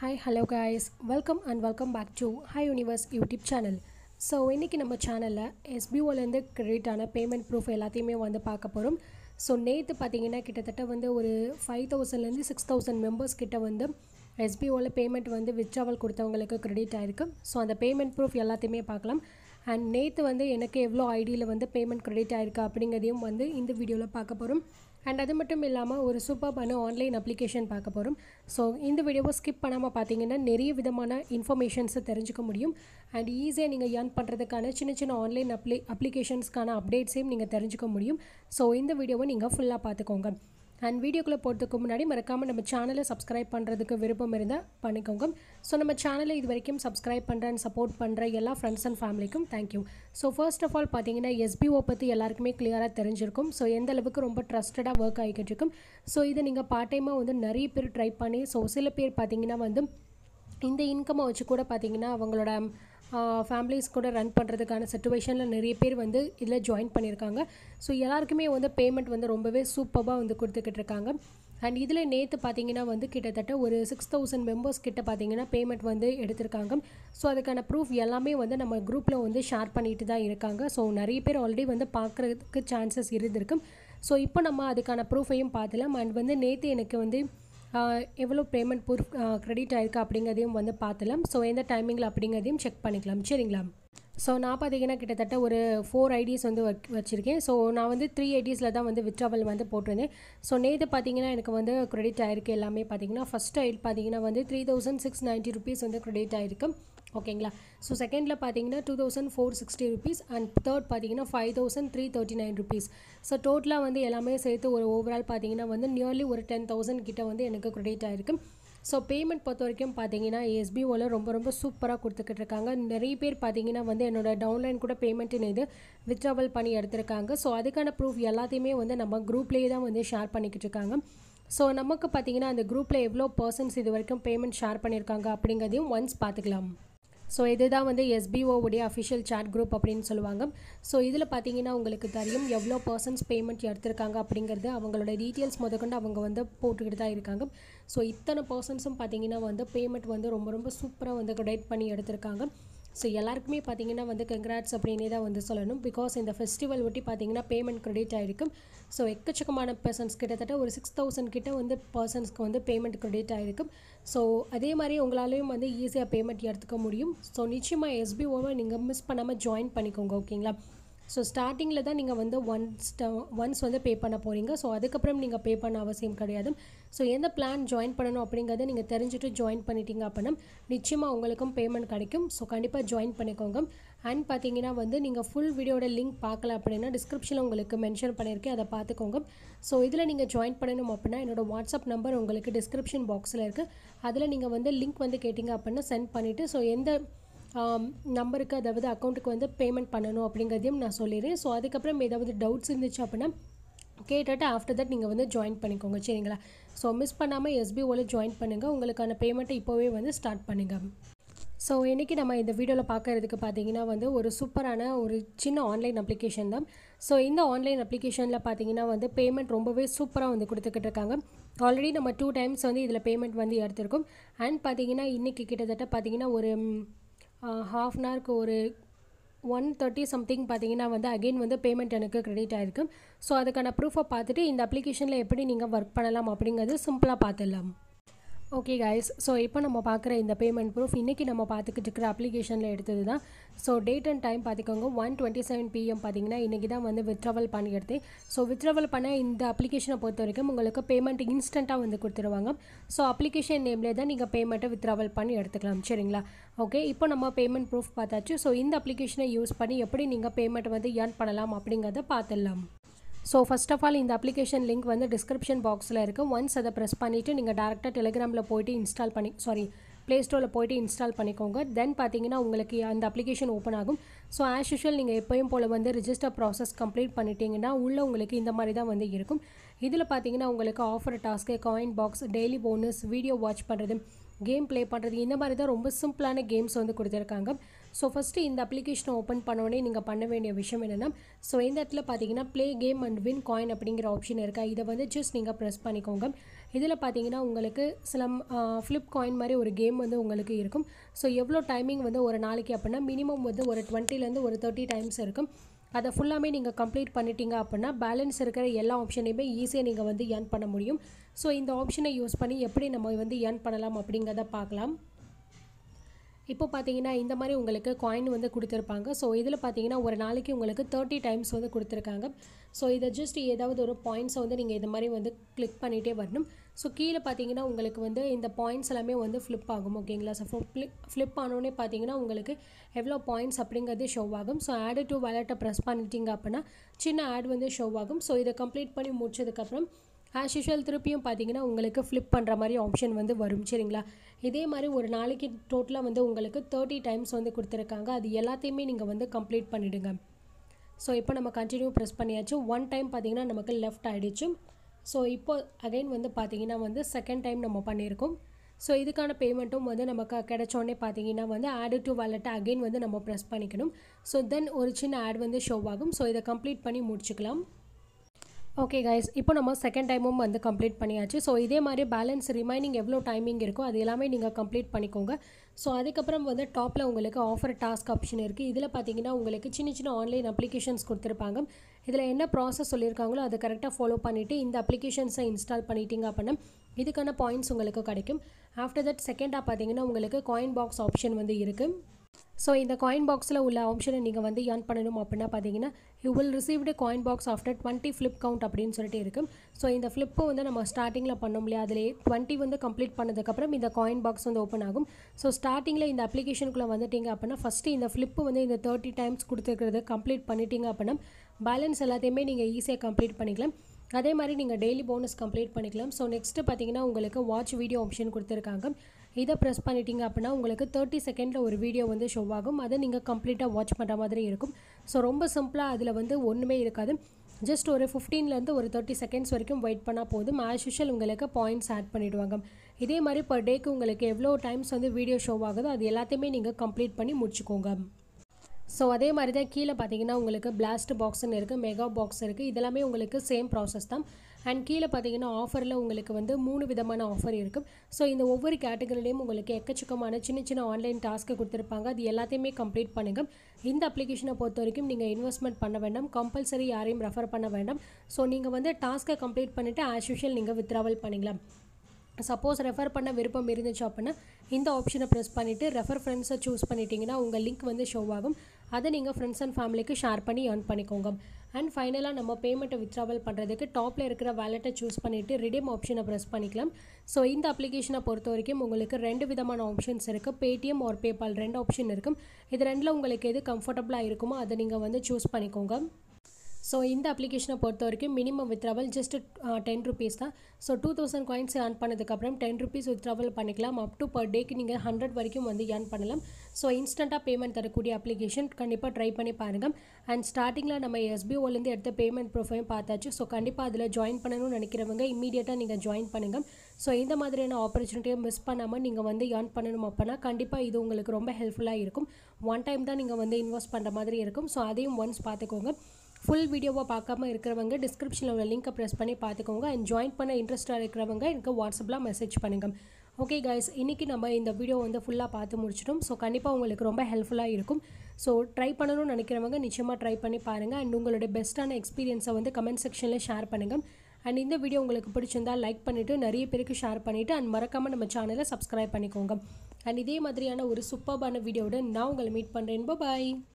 hi hello guys welcome and welcome back to hi universe YouTube channel so இன்றைக்கி நம்ம சேனலில் எஸ்பிஓலேருந்து credit ஆன பேமெண்ட் ப்ரூஃப் எல்லாத்தையுமே வந்து பார்க்க போகிறோம் ஸோ நேற்று பார்த்தீங்கன்னா கிட்டத்தட்ட வந்து ஒரு ஃபைவ் தௌசண்ட்லேருந்து சிக்ஸ் தௌசண்ட் மெம்பர்ஸ் கிட்ட வந்து எஸ்பிஓவில் பேமெண்ட் வந்து வித்ட்ராவல் கொடுத்தவங்களுக்கு கிரெடிட் ஆயிருக்கு ஸோ அந்த பேமெண்ட் ப்ரூஃப் எல்லாத்தையுமே பார்க்கலாம் அண்ட் நேற்று வந்து எனக்கு எவ்வளோ ஐடியில் வந்து பேமெண்ட் கிரெடிட் ஆயிருக்கு அப்படிங்கிறதையும் வந்து இந்த வீடியோவில் பார்க்க போகிறோம் அண்ட் அது மட்டும் இல்லாமல் ஒரு சூப்பர்பான ஆன்லைன் அப்ளிகேஷன் பார்க்க போகிறோம் ஸோ இந்த வீடியோவை ஸ்கிப் பண்ணாமல் பார்த்தீங்கன்னா நிறைய விதமான இன்ஃபர்மேஷன்ஸை தெரிஞ்சுக்க முடியும் அண்ட் ஈஸியாக நீங்கள் ஏர்ன் பண்ணுறதுக்கான சின்ன சின்ன ஆன்லைன் அப்ளி அப்ளிகேஷன்ஸ்க்கான அப்டேட்ஸையும் நீங்கள் தெரிஞ்சுக்க முடியும் ஸோ இந்த வீடியோவை நீங்கள் ஃபுல்லாக பார்த்துக்கோங்க அண்ட் வீடியோக்குள்ளே போகிறதுக்கு முன்னாடி மறக்காமல் நம்ம சேனலை சப்ஸ்கிரைப் பண்ணுறதுக்கு விருப்பம் இருந்தால் பண்ணிக்கோங்க ஸோ நம்ம சேனலை இது வரைக்கும் சப்ஸ்கிரைப் பண்ணுற அண்ட் சப்போர்ட் பண்ணுற எல்லா ஃப்ரெண்ட்ஸ் அண்ட் ஃபேமிலிக்கும் thank you so first of all பார்த்தீங்கன்னா எஸ்பிஓ பற்றி எல்லாருக்குமே கிளியராக தெரிஞ்சிருக்கும் ஸோ எந்த அளவுக்கு ரொம்ப ட்ரஸ்டடாக ஒர்க் ஆகிக்கிட்டு இருக்கும் ஸோ இதை நீங்கள் பார்ட் டைமாக வந்து நிறைய பேர் ட்ரை பண்ணி ஸோ சில பேர் பார்த்தீங்கன்னா வந்து இந்த இன்கம்மை வச்சு கூட பார்த்தீங்கன்னா அவங்களோட ஃபேமிலிஸ் கூட ரன் பண்ணுறதுக்கான சுச்சுவேஷனில் நிறைய பேர் வந்து இதில் ஜாயின் பண்ணியிருக்காங்க ஸோ எல்லாருக்குமே வந்து பேமெண்ட் வந்து ரொம்பவே சூப்பராக வந்து கொடுத்துக்கிட்டு இருக்காங்க அண்ட் இதில் நேற்று பார்த்தீங்கன்னா வந்து கிட்டத்தட்ட ஒரு சிக்ஸ் தௌசண்ட் மெம்பர்ஸ் கிட்ட பார்த்தீங்கன்னா பேமெண்ட் வந்து எடுத்திருக்காங்க ஸோ அதுக்கான ப்ரூஃப் எல்லாமே வந்து நம்ம குரூப்பில் வந்து ஷேர் பண்ணிட்டு தான் இருக்காங்க ஸோ நிறைய பேர் ஆல்ரெடி வந்து பார்க்குறதுக்கு சான்சஸ் இருந்திருக்கும் ஸோ இப்போ நம்ம அதுக்கான ப்ரூஃபையும் பார்த்துலாம் அண்ட் வந்து நேற்று எனக்கு வந்து ஆஹ் எவ்வளோ பேமெண்ட் ப்ரூஃப் க்ரெடிட் ஆயிருக்கு அப்படிங்கிறதையும் வந்து பார்த்துலாம் ஸோ எந்த டைமிங்கில் அப்படிங்கிறதையும் செக் பண்ணிக்கலாம் சரிங்களா ஸோ நான் பார்த்தீங்கன்னா கிட்டத்தட்ட ஒரு ஃபோர் ஐடிஸ் வந்து வச் வச்சுருக்கேன் ஸோ நான் வந்து த்ரீ ஐடிஸில் தான் வந்து வித்ட்ராவல் வந்து போட்டிருந்தேன் ஸோ நேற்று பார்த்தீங்கன்னா எனக்கு வந்து க்ரெடிட் ஆயிருக்கு எல்லாமே பார்த்தீங்கன்னா ஃபஸ்ட் ஐடி பார்த்தீங்கன்னா வந்து three thousand six ninety rupees வந்து க்ரெடிட் ஆயிருக்கு ஓகேங்களா ஸோ செகண்டில் பார்த்தீங்கன்னா two thousand four sixty rupees and third பார்த்தீங்கன்னா five thousand three thirty nine rupees so டோட்டலாக வந்து எல்லாமே சேர்த்து ஒரு ஓவரால் பார்த்தீங்கன்னா வந்து நியர்லி ஒரு டென் தௌசண்ட் கிட்ட வந்து எனக்கு க்ரெடிட் ஆயிருக்கு ஸோ பேமெண்ட் பொறுத்த வரைக்கும் பார்த்தீங்கன்னா எஸ்பிஓவில் ரொம்ப ரொம்ப சூப்பராக கொடுத்துக்கிட்டு இருக்காங்க நிறைய பேர் பார்த்தீங்கன்னா வந்து என்னோட டவுன்லைன் கூட பேமெண்ட்டுன்னு இது வித்ட்ராவல் பண்ணி எடுத்திருக்காங்க ஸோ அதுக்கான ப்ரூஃப் எல்லாத்தையுமே வந்து நம்ம குரூப்லேயே தான் வந்து ஷேர் பண்ணிக்கிட்டு இருக்காங்க ஸோ நமக்கு பார்த்தீங்கன்னா அந்த குரூப்பில் எவ்வளோ பர்சன்ஸ் இது வரைக்கும் பேமெண்ட் ஷேர் பண்ணியிருக்காங்க அப்படிங்கிறதையும் ஒன்ஸ் பார்த்துக்கலாம் ஸோ இதுதான் வந்து எஸ்பிஓவுடைய அஃபிஷியல் chat குரூப் அப்படின்னு சொல்லுவாங்க ஸோ இதில் பார்த்தீங்கன்னா உங்களுக்கு தெரியும் எவ்வளோ பர்சன்ஸ் பேமெண்ட் எடுத்திருக்காங்க அப்படிங்கிறது அவங்களோட டீட்டெயில்ஸ் முதற்கொண்டு அவங்க வந்து போட்டுக்கிட்டு தான் இருக்காங்க ஸோ இத்தனை பர்சன்ஸும் பார்த்தீங்கன்னா வந்து பேமெண்ட் வந்து ரொம்ப ரொம்ப சூப்பராக வந்து க்ரெடிட் பண்ணி எடுத்திருக்காங்க ஸோ எல்லாருக்குமே பார்த்தீங்கன்னா வந்து கங்க்ராட்ஸ் அப்படின்னே தான் வந்து சொல்லணும் பிகாஸ் இந்த ஃபெஸ்டிவல் ஒட்டி பார்த்தீங்கன்னா பேமெண்ட் க்ரெடிட் ஆகிருக்கும் ஸோ எக்கச்சக்கமான பர்சன்ஸ் கிட்டத்தட்ட ஒரு சிக்ஸ் தௌசண்ட் கிட்ட வந்து பர்சன்ஸ்க்கு வந்து பேமெண்ட் க்ரெடிட் ஆகிருக்கும் ஸோ அதே மாதிரி உங்களாலையும் வந்து ஈஸியாக பேமெண்ட் எடுத்துக்க முடியும் ஸோ நிச்சயமாக எஸ்பிஓவை நீங்கள் மிஸ் பண்ணாமல் ஜாயின் பண்ணிக்கோங்க ஓகேங்களா ஸோ ஸ்டார்டிங்கில் தான் நீங்கள் வந்து ஒன்ஸ் ஒன்ஸ் வந்து பே பண்ண போகிறீங்க ஸோ அதுக்கப்புறம் நீங்கள் பே பண்ண அவசியம் கிடையாது ஸோ எந்த பிளான் ஜாயின் பண்ணணும் அப்படிங்கிறத நீங்கள் தெரிஞ்சுட்டு ஜாயின் பண்ணிட்டீங்க அப்படின்னா நிச்சயமாக உங்களுக்கும் பேமெண்ட் கிடைக்கும் ஸோ கண்டிப்பாக ஜாயின் பண்ணிக்கோங்க அண்ட் பார்த்தீங்கன்னா வந்து நீங்கள் ஃபுல் வீடியோட லிங்க் பார்க்கல அப்படின்னா டிஸ்கிரிப்ஷனில் உங்களுக்கு மென்ஷன் பண்ணியிருக்கேன் அதை பார்த்துக்கோங்க ஸோ இதில் நீங்கள் ஜாயின் பண்ணணும் அப்படின்னா என்னோட வாட்ஸ்அப் நம்பர் உங்களுக்கு டிஸ்கிரிப்ஷன் பாக்ஸில் இருக்குது அதில் நீங்கள் வந்து லிங்க் வந்து கேட்டிங்க அப்படின்னா சென்ட் பண்ணிவிட்டு ஸோ எந்த நம்பருக்கு அதாவது அக்கௌண்ட்டுக்கு வந்து பேமெண்ட் பண்ணணும் அப்படிங்கிறதையும் நான் சொல்லிடுறேன் ஸோ அதுக்கப்புறம் ஏதாவது டவுட்ஸ் இருந்துச்சு அப்படின்னா கேட்டுட்டு ஆஃப்டர் தட் நீங்கள் வந்து ஜாயின் பண்ணிக்கோங்க சரிங்களா ஸோ மிஸ் பண்ணாமல் எஸ்பிஓவில் ஜாயின் பண்ணுங்கள் உங்களுக்கான பேமெண்ட்டை இப்போவே வந்து ஸ்டார்ட் பண்ணுங்கள் ஸோ இன்றைக்கி நம்ம இந்த வீடியோவில் பார்க்குறதுக்கு பார்த்தீங்கன்னா வந்து ஒரு சூப்பரான ஒரு சின்ன ஆன்லைன் அப்ளிகேஷன் தான் ஸோ இந்த ஆன்லைன் அப்ளிகேஷனில் பார்த்தீங்கன்னா வந்து பேமெண்ட் ரொம்பவே சூப்பராக வந்து கொடுத்துக்கிட்டு இருக்காங்க ஆல்ரெடி நம்ம டூ டைம்ஸ் வந்து இதில் பேமெண்ட் வந்து எடுத்திருக்கோம் அண்ட் பார்த்தீங்கன்னா இன்றைக்கி கிட்டத்தட்ட பார்த்தீங்கன்னா ஒரு ஹாஃப் அன் ஹவருக்கு ஒரு ஒன் தேர்ட்டி சம்திங் பார்த்தீங்கன்னா வந்து அகெயின் வந்து பேமெண்ட் எனக்கு கிரெடிட் ஆகிருக்கு ஸோ அதுக்கான ப்ரூஃபை பார்த்துட்டு இந்த அப்ளிகேஷனில் எப்படி நீங்கள் ஒர்க் பண்ணலாம் அப்படிங்கிறது சிம்பிளாக பார்த்துடலாம் ஓகே கைஸ் ஸோ இப்போ நம்ம பார்க்குற இந்த பேமெண்ட் ப்ரூஃப் இன்றைக்கி நம்ம பார்த்துக்கிட்டு இருக்கிற அப்ளிகேஷனில் எடுத்தது தான் ஸோ டேட் அண்ட் டைம் பார்த்துக்கோங்க ஒன் டுவெண்ட்டி செவன் பிஎம் பார்த்தீங்கன்னா இன்றைக்கி தான் வந்து வித்ட்ராவல் பண்ணி எடுத்தேன் ஸோ வித்ட்ராவல் பண்ண இந்த அப்ளிகேஷனை பொறுத்த வரைக்கும் உங்களுக்கு பேமெண்ட் இன்ஸ்டண்ட்டாக வந்து கொடுத்துருவாங்க ஸோ அப்ளிகேஷன் நேம்லேயே தான் நீங்கள் பேமெண்ட்டை வித்ட்ராவல் பண்ணி எடுத்துக்கலாம் சரிங்களா ஓகே இப்போ நம்ம பேமெண்ட் ப்ரூஃப் பார்த்தாச்சு ஸோ இந்த அப்ளிகேஷனை யூஸ் பண்ணி எப்படி நீங்கள் பேமெண்ட் வந்து ஏர்ன் பண்ணலாம் அப்படிங்கிறத பார்த்துடலாம் ஸோ ஃபஸ்ட் ஆஃப் ஆல் இந்த அப்ளிகேஷன் லிங்க் வந்து டிஸ்கிரிப்ஷன் பாக்ஸில் இருக்குது ஒன்ஸ் அதை ப்ரெஸ் பண்ணிவிட்டு நீங்கள் டேரெக்டாக டெலிகிராமில் போயிட்டு இன்ஸ்டால் பண்ணி சாரி ப்ளே ஸ்டோரில் போயிட்டு இன்ஸ்டால் பண்ணிக்கோங்க தென் பார்த்தீங்கன்னா உங்களுக்கு அந்த அப்ளிகேஷன் ஓப்பன் ஆகும் ஸோ ஆஸ் யூஷுவல் நீங்கள் எப்பயும் போல் வந்து ரிஜிஸ்டர் ப்ராசஸ் கம்ப்ளீட் பண்ணிட்டீங்கன்னா உள்ளே உங்களுக்கு இந்த மாதிரி தான் வந்து இருக்கும் இதில் பார்த்தீங்கன்னா உங்களுக்கு offer task coin box daily bonus video watch பண்ணுறது கேம் ப்ளே பண்ணுறது இந்த மாதிரி தான் ரொம்ப சிம்பிளான கேம்ஸ் வந்து கொடுத்துருக்காங்க ஸோ ஃபஸ்ட்டு இந்த அப்ளிகேஷனை ஓப்பன் பண்ணோடனே நீங்கள் பண்ண வேண்டிய விஷயம் என்னென்னா ஸோ இந்த இடத்துல பார்த்தீங்கன்னா play game and win coin அப்படிங்கிற ஆப்ஷன் இருக்கா இதை வந்து ஜஸ்ட் நீங்கள் ப்ரெஸ் பண்ணிக்கோங்க இதில் பார்த்தீங்கன்னா உங்களுக்கு சில ஃப்ளிப் காயின் மாதிரி ஒரு கேம் வந்து உங்களுக்கு இருக்கும் ஸோ எவ்வளோ டைமிங் வந்து ஒரு நாளைக்கு அப்படின்னா மினிமம் வந்து ஒரு டுவெண்ட்டிலேருந்து ஒரு தேர்ட்டி டைம்ஸ் இருக்கும் அதை ஃபுல்லாமே நீங்கள் கம்ப்ளீட் பண்ணிட்டீங்க அப்படின்னா பேலன்ஸ் இருக்கிற எல்லா ஆப்ஷனையுமே ஈஸியாக நீங்கள் வந்து ஏர்ன் பண்ண முடியும் ஸோ இந்த ஆப்ஷனை யூஸ் பண்ணி எப்படி நம்ம வந்து ஏர்ன் பண்ணலாம் அப்படிங்கிறத பார்க்கலாம் இப்போ பார்த்தீங்கன்னா இந்த மாதிரி உங்களுக்கு காயின் வந்து கொடுத்துருப்பாங்க ஸோ இதில் பார்த்தீங்கன்னா ஒரு நாளைக்கு உங்களுக்கு தேர்ட்டி டைம்ஸ் வந்து கொடுத்துருக்காங்க ஸோ இதை ஜஸ்ட் ஏதாவது ஒரு பாயிண்ட்ஸை வந்து நீங்கள் இது மாதிரி வந்து கிளிக் பண்ணிகிட்டே வரணும் ஸோ கீழே பார்த்தீங்கன்னா உங்களுக்கு வந்து இந்த பாயிண்ட்ஸ் எல்லாமே வந்து ஃப்ளிப் ஆகும் ஓகேங்களா ஸோ ஃப்ளிப் ஃப்ளிப் ஆனோடனே பார்த்தீங்கன்னா உங்களுக்கு எவ்வளோ பாயிண்ட்ஸ் அப்படிங்கிறது ஷோ ஆகும் ஸோ ஆடு டு வேலட்டை ப்ரெஸ் பண்ணிட்டீங்க அப்படின்னா சின்ன ஆட் வந்து ஷோ ஆகும் ஸோ இதை கம்ப்ளீட் பண்ணி முடிச்சதுக்கப்புறம் ஆஸ் யூஷுவல் திருப்பியும் பார்த்தீங்கன்னா உங்களுக்கு ஃப்ளிப் பண்ணுற மாதிரி ஆப்ஷன் வந்து வரும் சரிங்களா இதே மாதிரி ஒரு நாளைக்கு டோட்டலாக வந்து உங்களுக்கு தேர்ட்டி டைம்ஸ் வந்து கொடுத்துருக்காங்க அது எல்லாத்தையுமே நீங்கள் வந்து கம்ப்ளீட் பண்ணிவிடுங்க ஸோ இப்போ நம்ம கண்டினியூ ப்ரெஸ் பண்ணியாச்சு ஒன் டைம் பார்த்தீங்கன்னா நமக்கு லெஃப்ட் ஆகிடுச்சு ஸோ இப்போ அகைன் வந்து பார்த்தீங்கன்னா வந்து செகண்ட் டைம் நம்ம பண்ணியிருக்கோம் ஸோ இதுக்கான பேமெண்ட்டும் வந்து நமக்கு கிடைச்சோடனே பார்த்தீங்கன்னா வந்து ஆடு டு வாலெட்டை அகைன் வந்து நம்ம ப்ரெஸ் பண்ணிக்கணும் ஸோ தென் ஒரு சின்ன ஆட் வந்து ஷோ ஆகும் ஸோ இதை கம்ப்ளீட் பண்ணி முடிச்சுக்கலாம் ஓகே கைஸ் இப்போ நம்ம செகண்ட் டைமும் வந்து கம்ப்ளீட் பண்ணியாச்சு ஸோ இதே மாதிரி பேலன்ஸ் ரிமைனிங் எவ்வளோ டைமிங் இருக்கோ அது எல்லாமே நீங்கள் கம்ப்ளீட் பண்ணிக்கோங்க ஸோ அதுக்கப்புறம் வந்து டாப்பில் உங்களுக்கு ஆஃபர் டாஸ்க் ஆப்ஷன் இருக்குது இதில் பார்த்தீங்கன்னா உங்களுக்கு சின்ன சின்ன ஆன்லைன் அப்ளிகேஷன்ஸ் கொடுத்துருப்பாங்க இதில் என்ன ப்ராசஸ் சொல்லியிருக்காங்களோ அதை கரெக்டாக ஃபாலோ பண்ணிவிட்டு இந்த அப்ளிகேஷன்ஸை இன்ஸ்டால் பண்ணிட்டீங்க அப்படின்னா இதுக்கான பாயிண்ட்ஸ் உங்களுக்கு கிடைக்கும் ஆஃப்டர் தட் செகண்டாக பார்த்தீங்கன்னா உங்களுக்கு காயின் பாக்ஸ் ஆப்ஷன் வந்து இருக்குது ஸோ இந்த காயின் பாக்ஸில் உள்ள ஆப்ஷனை நீங்கள் வந்து ஏர்ன் பண்ணணும் அப்படின்னா பார்த்தீங்கன்னா you will received coin box after twenty flip count அப்படின்னு சொல்லிட்டு இருக்கும் ஸோ இந்த ஃப்ளிப்பை வந்து நம்ம ஸ்டார்டிங்கில் பண்ணோம் இல்லையா அதிலே டுவெண்ட்டி வந்து கம்ப்ளீட் பண்ணதுக்கப்புறம் இந்த காயின் பாக்ஸ் வந்து ஓப்பன் ஆகும் ஸோ ஸ்டார்டிங்கில் இந்த அப்ளிகேஷனுக்குள்ளே வந்துட்டீங்க அப்படின்னா ஃபஸ்ட்டு இந்த ஃப்ளிப்பு வந்து இந்த தேர்ட்டி டைம்ஸ் கொடுத்துருக்கிறது கம்ப்ளீட் பண்ணிட்டீங்க அப்படின்னா பேலன்ஸ் எல்லாத்தையுமே நீங்கள் ஈஸியாக கம்ப்ளீட் பண்ணிக்கலாம் அதே மாதிரி நீங்கள் டெய்லி போனஸ் கம்ப்ளீட் பண்ணிக்கலாம் ஸோ நெக்ஸ்ட்டு பார்த்தீங்கன்னா உங்களுக்கு வாட்ச் வீடியோ ஆப்ஷன் கொடுத்துருக்காங்க இதை ப்ரெஸ் பண்ணிட்டீங்க அப்படின்னா உங்களுக்கு தேர்ட்டி செகண்டில் ஒரு வீடியோ வந்து ஷோ ஆகும் அதை நீங்கள் கம்ப்ளீட்டாக வாட்ச் பண்ணுற மாதிரி இருக்கும் ஸோ ரொம்ப சிம்பிளாக அதில் வந்து ஒன்றுமே இருக்காது ஜஸ்ட் ஒரு ஃபிஃப்டீன்லேருந்து ஒரு தேர்ட்டி செகண்ட்ஸ் வரைக்கும் வெயிட் பண்ணால் போதும் ஆஸ் யூஷுவல் உங்களுக்கு பாயிண்ட்ஸ் ஆட் பண்ணிவிடுவாங்க இதே மாதிரி பர் டேக்கு உங்களுக்கு எவ்வளோ டைம்ஸ் வந்து வீடியோ ஷோ ஆகுதோ அது எல்லாத்தையுமே நீங்கள் கம்ப்ளீட் பண்ணி முடிச்சுக்கோங்க ஸோ அதே மாதிரி தான் கீழே பார்த்தீங்கன்னா உங்களுக்கு பிளாஸ்ட் பாக்ஸ்னு இருக்குது மெகா பாக்ஸ் இருக்குது இதெல்லாமே உங்களுக்கு சேம் ப்ராசஸ் தான் அண்ட் கீழே பார்த்தீங்கன்னா ஆஃபரில் உங்களுக்கு வந்து மூணு விதமான ஆஃபர் இருக்குது ஸோ இந்த ஒவ்வொரு கேட்டகரிலையும் உங்களுக்கு எக்கச்சக்கமான சின்ன சின்ன ஆன்லைன் டாஸ்க்கு கொடுத்துருப்பாங்க அது எல்லாத்தையுமே கம்ப்ளீட் பண்ணுங்கள் இந்த அப்ளிகேஷனை பொறுத்த வரைக்கும் நீங்கள் இன்வெஸ்ட்மெண்ட் பண்ண வேண்டாம் கம்பல்சரி யாரையும் ரெஃபர் பண்ண வேண்டாம் ஸோ நீங்கள் வந்து டாஸ்க்கை கம்ப்ளீட் பண்ணிவிட்டு ஆஸ் யூஷுவல் நீங்கள் வித்ராவல் பண்ணிக்கலாம் சப்போஸ் ரெஃபர் பண்ண விருப்பம் இருந்துச்சு அப்படின்னா இந்த ஆப்ஷனை ப்ரெஸ் பண்ணிவிட்டு ரெஃபர் ஃப்ரெண்ட்ஸை சூஸ் பண்ணிட்டீங்கன்னா உங்கள் லிங்க் வந்து ஷோ ஆகும் அதை நீங்கள் ஃப்ரெண்ட்ஸ் அண்ட் ஃபேமிலிக்கு ஷேர் பண்ணி ஏர்ன் பண்ணிக்கோங்க அண்ட் ஃபைனலாக நம்ம பேமெண்ட்டை வித்ராவல் பண்ணுறதுக்கு டாப்பில் இருக்கிற வேலெட்டை சூஸ் பண்ணிவிட்டு ரிடீம் ஆப்ஷனை ப்ரெஸ் பண்ணிக்கலாம் ஸோ இந்த அப்ளிகேஷனை பொறுத்த வரைக்கும் உங்களுக்கு ரெண்டு விதமான ஆப்ஷன்ஸ் இருக்குது பேடிஎம் ஆர் பேபால் ரெண்டு ஆப்ஷன் இருக்கும் இது ரெண்டில் உங்களுக்கு எது கம்ஃபர்டபுளாக இருக்குமோ அதை நீங்கள் வந்து சூஸ் பண்ணிக்கோங்க ஸோ இந்த அப்ளிகேஷனை பொறுத்த வரைக்கும் minimum withdrawal just ten rupees தான் so two thousand coins earn பண்ணதுக்கப்புறம் டென் ருபீஸ் வித்ராவல் பண்ணிக்கலாம் அப் டு பர் டேக்கு நீங்கள் ஹண்ட்ரட் வரைக்கும் வந்து ஏர்ன் பண்ணலாம் ஸோ இன்ஸ்டண்ட்டாக பேமெண்ட் தரக்கூடிய அப்ளிகேஷன் கண்டிப்பாக ட்ரை பண்ணி பாருங்கள் அண்ட் ஸ்டார்டிங்கில் நம்ம எஸ்பிஓலேருந்து எடுத்த பேமெண்ட் ப்ரொஃபைல் பார்த்தாச்சு ஸோ கண்டிப்பாக அதில் ஜாயின் பண்ணணும்னு நினைக்கிறவங்க இமீடியட்டாக நீங்கள் ஜாயின் பண்ணுங்கள் ஸோ இந்த மாதிரியான ஆப்பர்ச்சுனிட்டியை மிஸ் பண்ணாமல் நீங்கள் வந்து ஏர்ன் பண்ணணும் அப்படின்னா கண்டிப்பாக இது உங்களுக்கு ரொம்ப ஹெல்ப்ஃபுல்லாக இருக்கும் ஒன் டைம் தான் நீங்கள் வந்து இன்வெஸ்ட் பண்ணுற மாதிரி இருக்கும் ஸோ அதையும் ஒன்ஸ் பார்த்துக்கோங்க ஃபுல் வீடியோவை பார்க்காம இருக்கிறவங்க டிஸ்கிரிப்ஷனில் உள்ள லிங்க்கை ப்ரெஸ் பண்ணி பார்த்துக்கோங்க அண்ட் ஜாயின் பண்ண இன்ட்ரெஸ்ட்டாக இருக்கிறவங்க எனக்கு வாட்ஸ்அப்பில் மெசேஜ் பண்ணுங்கள் ஓகே கைஸ் இன்றைக்கி நம்ம இந்த வீடியோ வந்து ஃபுல்லாக பார்த்து முடிச்சிட்டோம் ஸோ கண்டிப்பாக உங்களுக்கு ரொம்ப ஹெல்ப்ஃபுல்லாக இருக்கும் ஸோ ட்ரை பண்ணணும்னு நினைக்கிறவங்க நிச்சயமாக ட்ரை பண்ணி பாருங்கள் அண்ட் உங்களோட பெஸ்ட்டான எக்ஸ்பீரியன்ஸை வந்து கமெண்ட் செக்ஷனில் ஷேர் பண்ணுங்கள் அண்ட் இந்த வீடியோ உங்களுக்கு பிடிச்சிருந்தா லைக் பண்ணிவிட்டு நிறைய பேருக்கு ஷேர் பண்ணிவிட்டு அண்ட் மறக்காமல் நம்ம சேனலை சப்ஸ்கிரைப் பண்ணிக்கோங்க அண்ட் இதே மாதிரியான ஒரு சூப்பர்பான வீடியோவோட நான் உங்களை மீட் பண்ணுறேன் பாய்